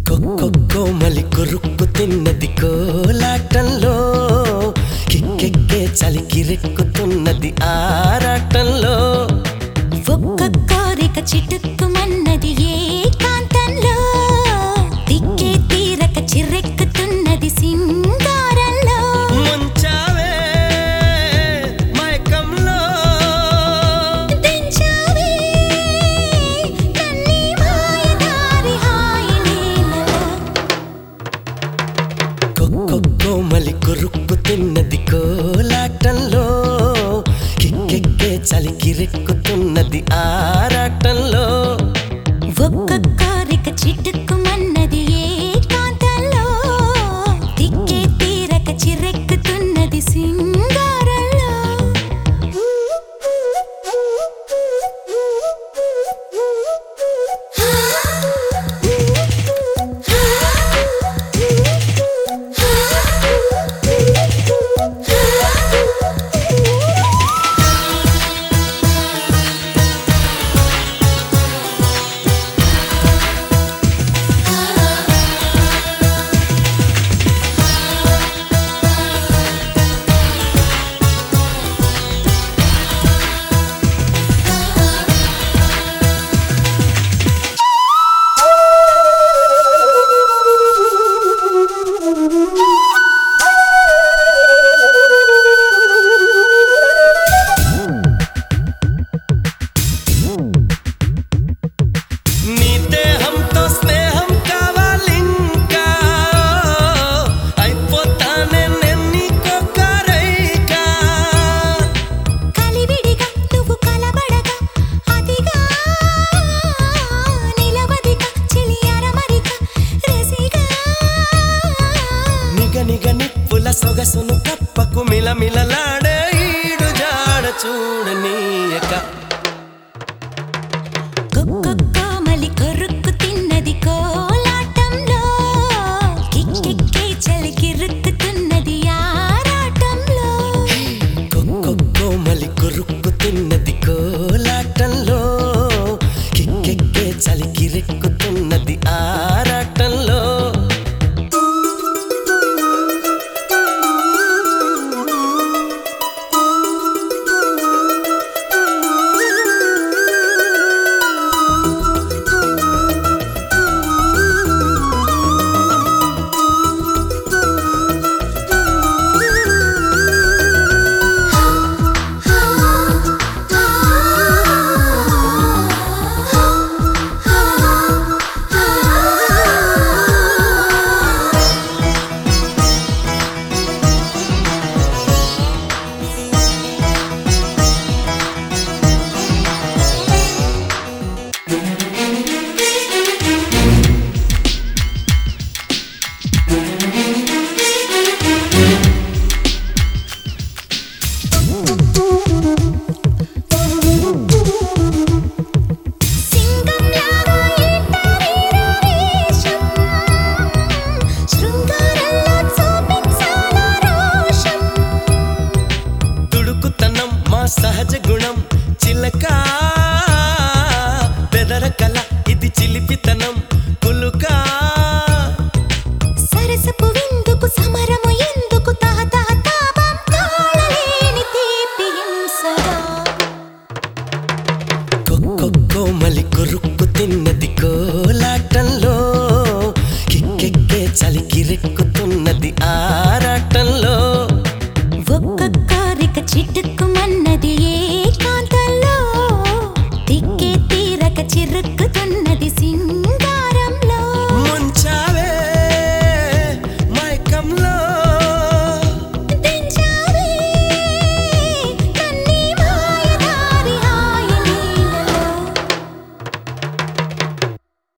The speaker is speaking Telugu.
కోమలి కొరుక్కు తిన్నది కోలాటంలో కిక్కెక్కే చలికి రెక్కుతున్నది ఆరాటంలో ఒక్క కోరిక చిటుక్కుమన్నది ఏ కాంతంలో తిక్కే తీరక చిర్రెక్కుతున్నది సింగారంలో ముంచావే మైకంలో దించావే నన్ని మాయదారి హాయి నీలలో కోమలి కొరుక్కు తిన్నది కోలాటంలో కిక్కెక్కే చలికి రెక్కుతున్నది ఆరాటంలో ఒక్క కోరిక చిటుక్కుమన్నది ఏ కాంతంలో తిక్కే తీరక చిర్రెక్కుతున్నది సింగారంలో నీ దేహంతో స్నేహం కావాలింకా అయిపోతానే నేను నీకొక్కరైకా కలివిడిగా నువ్వు కలబడగా అదిగా నిలవదిగా చిలి అరమరిక రసిగా నిగ నిగ నిప్పుల సొగసును కప్పకు మిలమిలలాడ